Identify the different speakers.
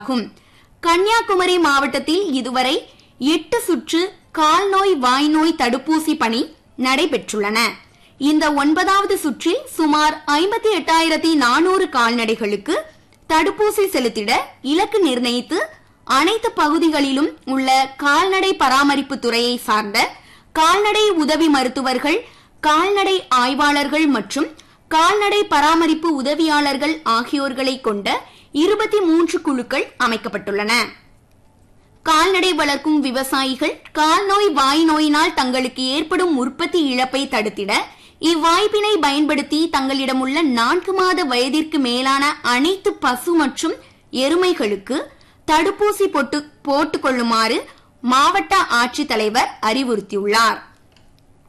Speaker 1: ஆகும் கன்னியாகுமரி மாவட்டத்தில் இதுவரை எட்டு சுற்று கால்நோய் வாய்நோய் தடுப்பூசி பணி நடைபெற்றுள்ளன இந்த ஒன்பதாவது சுற்றில் சுமார் ஐம்பத்தி எட்டாயிரத்தி நானூறு கால்நடைகளுக்கு தடுப்பூசி செலுத்திட இலக்கு நிர்ணயித்து அனைத்து பகுதிகளிலும் உள்ள கால்நடை பராமரிப்பு துறையை சார்ந்த கால்நடை உதவி மருத்துவர்கள் கால்நடை ஆய்வாளர்கள் மற்றும் கால்நடை பராமரிப்பு உதவியாளர்கள் ஆகியோர்களை கொண்ட இருபத்தி மூன்று குழுக்கள் அமைக்கப்பட்டுள்ளன கால்நடை வளர்க்கும் விவசாயிகள் கால்நோய் வாய் நோயினால் தங்களுக்கு ஏற்படும் உற்பத்தி இழப்பை தடுத்திட இவ்வாய்ப்பினை பயன்படுத்தி தங்களிடமுள்ள நான்கு மாத வயதிற்கு மேலான அனைத்து பசு மற்றும் எருமைகளுக்கு தடுப்பூசி போட்டு போட்டுக் கொள்ளுமாறு மாவட்ட ஆட்சித்தலைவர் அறிவுறுத்தியுள்ளார்